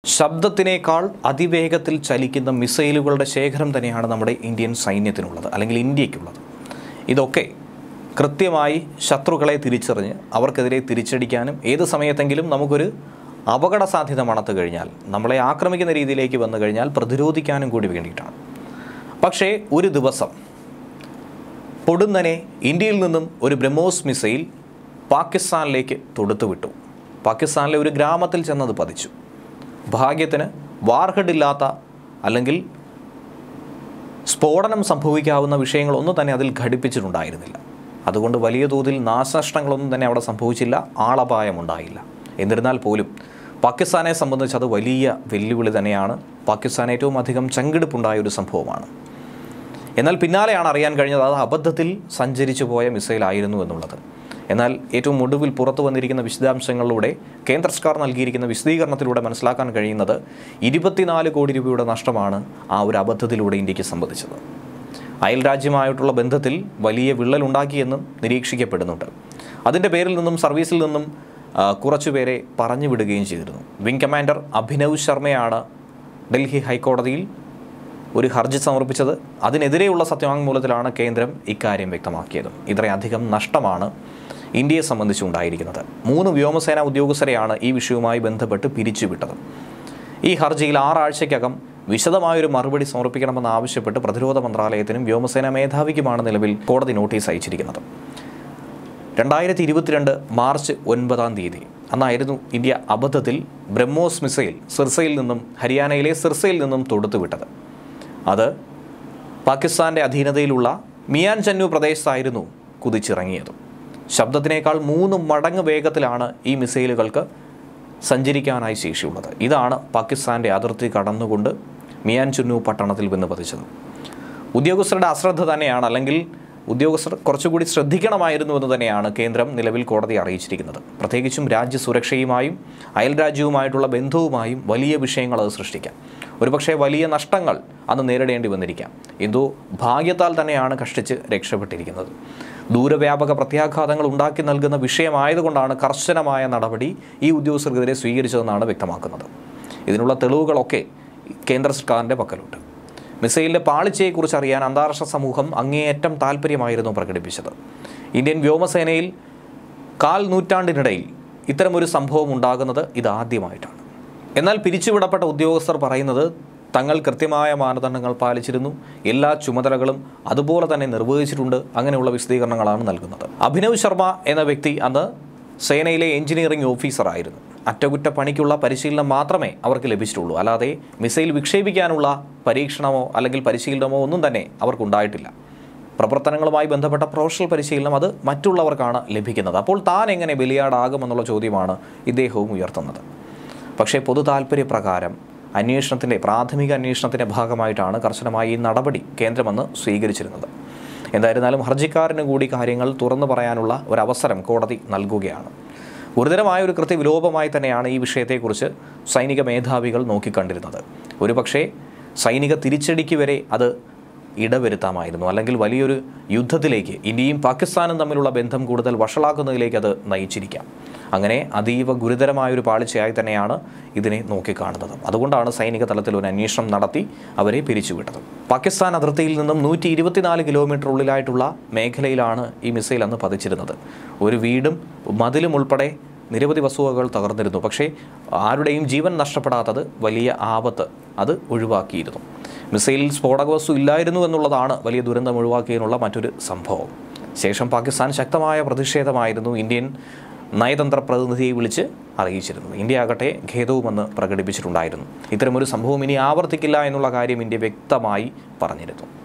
ശബ്ദത്തിനേക്കാൾ അതിവേഗത്തിൽ ചലിക്കുന്ന മിസൈലുകളുടെ ശേഖരം തന്നെയാണ് നമ്മുടെ ഇന്ത്യൻ സൈന്യത്തിനുള്ളത് അല്ലെങ്കിൽ ഇന്ത്യക്കുള്ളത് ഇതൊക്കെ കൃത്യമായി ശത്രുക്കളെ തിരിച്ചറിഞ്ഞ് അവർക്കെതിരെ തിരിച്ചടിക്കാനും ഏത് സമയത്തെങ്കിലും നമുക്കൊരു അപകട സാധ്യത മണത്തു കഴിഞ്ഞാൽ നമ്മളെ ആക്രമിക്കുന്ന രീതിയിലേക്ക് വന്നു കഴിഞ്ഞാൽ പ്രതിരോധിക്കാനും കൂടി വേണ്ടിയിട്ടാണ് പക്ഷേ ഒരു ദിവസം പൊടുന്നനെ ഇന്ത്യയിൽ നിന്നും ഒരു ബ്രഹ്മോസ് മിസൈൽ പാകിസ്ഥാനിലേക്ക് തൊടുത്തുവിട്ടു പാകിസ്ഥാനിലെ ഒരു ഗ്രാമത്തിൽ ചെന്നത് പതിച്ചു ഭാഗ്യത്തിന് വാർഹഡ് ഇല്ലാത്ത അല്ലെങ്കിൽ സ്ഫോടനം സംഭവിക്കാവുന്ന വിഷയങ്ങളൊന്നും തന്നെ അതിൽ ഘടിപ്പിച്ചിട്ടുണ്ടായിരുന്നില്ല അതുകൊണ്ട് വലിയ തോതിൽ നാശനഷ്ടങ്ങളൊന്നും തന്നെ അവിടെ സംഭവിച്ചില്ല ആളപായമുണ്ടായില്ല എന്നിരുന്നാൽ പോലും പാകിസ്ഥാനെ സംബന്ധിച്ച് അത് വലിയ വെല്ലുവിളി തന്നെയാണ് പാകിസ്ഥാൻ ഏറ്റവും അധികം ചങ്കിടിപ്പുണ്ടായ ഒരു സംഭവമാണ് എന്നാൽ പിന്നാലെയാണ് അറിയാൻ കഴിഞ്ഞത് അത് അബദ്ധത്തിൽ സഞ്ചരിച്ചു പോയ മിസൈലായിരുന്നു എന്നുള്ളത് എന്നാൽ ഏറ്റവും ഒടുവിൽ പുറത്തു വന്നിരിക്കുന്ന വിശദാംശങ്ങളിലൂടെ കേന്ദ്ര സർക്കാർ നൽകിയിരിക്കുന്ന വിശദീകരണത്തിലൂടെ മനസ്സിലാക്കാൻ കഴിയുന്നത് ഇരുപത്തിനാല് കോടി രൂപയുടെ നഷ്ടമാണ് ആ ഒരു അബദ്ധത്തിലൂടെ ഇന്ത്യക്ക് സംഭവിച്ചത് അയൽ രാജ്യമായിട്ടുള്ള ബന്ധത്തിൽ വലിയ വിള്ളലുണ്ടാക്കിയെന്നും നിരീക്ഷിക്കപ്പെടുന്നുണ്ട് അതിൻ്റെ പേരിൽ നിന്നും സർവീസിൽ നിന്നും ആ, കുറച്ചുപേരെ പറഞ്ഞു വിടുകയും ചെയ്തിരുന്നു വിംഗ് കമാൻഡർ അഭിനവ് ശർമ്മയാണ് ഡൽഹി ഹൈക്കോടതിയിൽ ഒരു ഹർജി സമർപ്പിച്ചത് അതിനെതിരെയുള്ള സത്യവാങ്മൂലത്തിലാണ് കേന്ദ്രം ഇക്കാര്യം വ്യക്തമാക്കിയത് ഇത്രയധികം നഷ്ടമാണ് ഇന്ത്യയെ സംബന്ധിച്ചുണ്ടായിരിക്കുന്നത് മൂന്ന് വ്യോമസേന ഉദ്യോഗസ്ഥരെയാണ് ഈ വിഷയവുമായി ബന്ധപ്പെട്ട് പിരിച്ചുവിട്ടത് ഈ ഹർജിയിൽ ആറാഴ്ചയ്ക്കകം വിശദമായൊരു മറുപടി സമർപ്പിക്കണമെന്ന് ആവശ്യപ്പെട്ട് പ്രതിരോധ മന്ത്രാലയത്തിനും വ്യോമസേന മേധാവിക്കുമാണ് നിലവിൽ കോടതി നോട്ടീസ് അയച്ചിരിക്കുന്നത് രണ്ടായിരത്തി ഇരുപത്തിരണ്ട് മാർച്ച് ഒൻപതാം തീയതി അന്നായിരുന്നു ഇന്ത്യ അബദ്ധത്തിൽ ബ്രഹ്മോസ് മിസൈൽ സിർസയിൽ നിന്നും ഹരിയാനയിലെ സിർസയിൽ നിന്നും തൊടുത്തുവിട്ടത് അത് പാകിസ്ഥാൻ്റെ അധീനതയിലുള്ള മിയാൻ ചന്നു പ്രദേശത്തായിരുന്നു കുതിച്ചിറങ്ങിയത് ശബ്ദത്തിനേക്കാൾ മൂന്ന് മടങ്ങ് വേഗത്തിലാണ് ഈ മിസൈലുകൾക്ക് സഞ്ചരിക്കാനായി ശേഷിയുള്ളത് ഇതാണ് പാകിസ്ഥാൻ്റെ അതിർത്തി കടന്നുകൊണ്ട് മിയാൻ ചുന്നു പട്ടണത്തിൽ വന്ന് പതിച്ചത് ഉദ്യോഗസ്ഥരുടെ അശ്രദ്ധ തന്നെയാണ് അല്ലെങ്കിൽ ഉദ്യോഗസ്ഥർ കുറച്ചുകൂടി ശ്രദ്ധിക്കണമായിരുന്നു എന്ന് തന്നെയാണ് കേന്ദ്രം നിലവിൽ കോടതി അറിയിച്ചിരിക്കുന്നത് പ്രത്യേകിച്ചും രാജ്യ സുരക്ഷയുമായും അയൽ രാജ്യവുമായിട്ടുള്ള ബന്ധവുമായും വലിയ വിഷയങ്ങൾ അത് സൃഷ്ടിക്കാം ഒരുപക്ഷെ വലിയ നഷ്ടങ്ങൾ അന്ന് നേരിടേണ്ടി വന്നിരിക്കാം എന്തോ ഭാഗ്യത്താൽ തന്നെയാണ് കഷ്ടിച്ച് രക്ഷപ്പെട്ടിരിക്കുന്നത് ദൂരവ്യാപക പ്രത്യാഘാതങ്ങൾ ഉണ്ടാക്കി നൽകുന്ന വിഷയമായതുകൊണ്ടാണ് കർശനമായ നടപടി ഈ ഉദ്യോഗസ്ഥർക്കെതിരെ സ്വീകരിച്ചതെന്നാണ് വ്യക്തമാക്കുന്നത് ഇതിനുള്ള തെളിവുകളൊക്കെ കേന്ദ്ര സർക്കാരിൻ്റെ പക്കലുണ്ട് മിസൈലിൻ്റെ പാളിച്ചയെക്കുറിച്ച് അറിയാൻ അന്താരാഷ്ട്ര സമൂഹം അങ്ങേയറ്റം താല്പര്യമായിരുന്നു പ്രകടിപ്പിച്ചത് ഇന്ത്യൻ വ്യോമസേനയിൽ കാൽ നൂറ്റാണ്ടിനിടയിൽ ഇത്തരമൊരു സംഭവം ഉണ്ടാകുന്നത് ഇതാദ്യമായിട്ടാണ് എന്നാൽ പിരിച്ചുവിടപ്പെട്ട ഉദ്യോഗസ്ഥർ പറയുന്നത് തങ്ങൾ കൃത്യമായ മാനദണ്ഡങ്ങൾ പാലിച്ചിരുന്നു എല്ലാ ചുമതലകളും അതുപോലെ തന്നെ നിർവഹിച്ചിട്ടുണ്ട് അങ്ങനെയുള്ള വിശദീകരണങ്ങളാണ് നൽകുന്നത് അഭിനവ് ശർമ്മ എന്ന വ്യക്തി അന്ന് സേനയിലെ എഞ്ചിനീയറിംഗ് ഓഫീസറായിരുന്നു അറ്റകുറ്റപ്പണിക്കുള്ള പരിശീലനം മാത്രമേ അവർക്ക് ലഭിച്ചിട്ടുള്ളൂ അല്ലാതെ മിസൈൽ വിക്ഷേപിക്കാനുള്ള പരീക്ഷണമോ അല്ലെങ്കിൽ പരിശീലനമോ ഒന്നും തന്നെ അവർക്കുണ്ടായിട്ടില്ല പ്രവർത്തനങ്ങളുമായി ബന്ധപ്പെട്ട പ്രൊഫഷണൽ പരിശീലനം അത് മറ്റുള്ളവർക്കാണ് ലഭിക്കുന്നത് അപ്പോൾ താൻ എങ്ങനെ ബലിയാടാകുമെന്നുള്ള ചോദ്യമാണ് ഇദ്ദേഹവും ഉയർത്തുന്നത് പക്ഷേ പൊതു താല്പര്യപ്രകാരം അന്വേഷണത്തിൻ്റെ പ്രാഥമിക അന്വേഷണത്തിൻ്റെ ഭാഗമായിട്ടാണ് കർശനമായി ഈ നടപടി കേന്ദ്രമെന്ന് സ്വീകരിച്ചിരുന്നത് എന്തായിരുന്നാലും ഹർജിക്കാരന് കൂടി കാര്യങ്ങൾ തുറന്നു പറയാനുള്ള ഒരവസരം കോടതി നൽകുകയാണ് ഗുരുതരമായ ഒരു കൃത്യവിലോപമായി തന്നെയാണ് ഈ വിഷയത്തെക്കുറിച്ച് സൈനിക മേധാവികൾ നോക്കിക്കണ്ടിരുന്നത് ഒരുപക്ഷേ സൈനിക തിരിച്ചടിക്ക് വരെ അത് ഇടവരുത്താമായിരുന്നു അല്ലെങ്കിൽ വലിയൊരു യുദ്ധത്തിലേക്ക് ഇന്ത്യയും പാകിസ്ഥാനും തമ്മിലുള്ള ബന്ധം കൂടുതൽ വഷളാക്കുന്നതിലേക്ക് അത് നയിച്ചിരിക്കാം അങ്ങനെ അതീവ ഗുരുതരമായൊരു പാളിച്ചയായി തന്നെയാണ് ഇതിനെ നോക്കിക്കാണുന്നത് അതുകൊണ്ടാണ് സൈനിക തലത്തിൽ ഒരു അന്വേഷണം നടത്തി അവരെ പിരിച്ചുവിട്ടത് പാകിസ്ഥാൻ അതിർത്തിയിൽ നിന്നും നൂറ്റി ഇരുപത്തിനാല് കിലോമീറ്റർ ഉള്ളിലായിട്ടുള്ള മേഖലയിലാണ് ഈ മിസൈൽ അന്ന് പതിച്ചിരുന്നത് ഒരു വീടും മതിലും ഉൾപ്പെടെ നിരവധി വസ്തുവകകൾ തകർന്നിരുന്നു പക്ഷേ ആരുടെയും ജീവൻ നഷ്ടപ്പെടാത്തത് വലിയ ആപത്ത് അത് ഒഴിവാക്കിയിരുന്നു മിസൈലിൽ സ്ഫോടക വസ്തു ഇല്ലായിരുന്നു എന്നുള്ളതാണ് വലിയ ദുരന്തം ഒഴിവാക്കിയതിനുള്ള മറ്റൊരു സംഭവം ശേഷം പാകിസ്ഥാൻ ശക്തമായ പ്രതിഷേധമായിരുന്നു ഇന്ത്യൻ നയതന്ത്ര പ്രതിനിധിയെ വിളിച്ച് അറിയിച്ചിരുന്നത് ഇന്ത്യ ആകട്ടെ ഖേദവുമെന്ന് പ്രകടിപ്പിച്ചിട്ടുണ്ടായിരുന്നു ഇത്തരമൊരു സംഭവം ഇനി ആവർത്തിക്കില്ല എന്നുള്ള കാര്യം ഇന്ത്യ വ്യക്തമായി പറഞ്ഞിരുന്നു